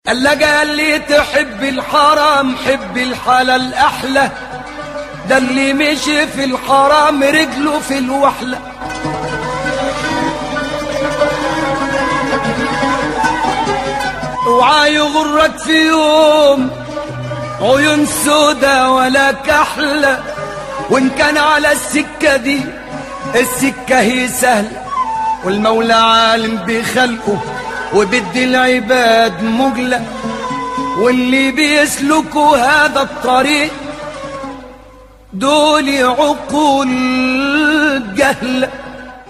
اللي قال لي تحب الحرام حب الحلال احلى ده اللي مشي في الحرام رجله في الوحله اوعى يغرك في يوم عيون سودا ولا كحلة وان كان على السكة دي السكة هي سهلة والمولى عالم بخلقه وبدي العباد مجلة واللي بيسلكوا هذا الطريق دول عقول جهله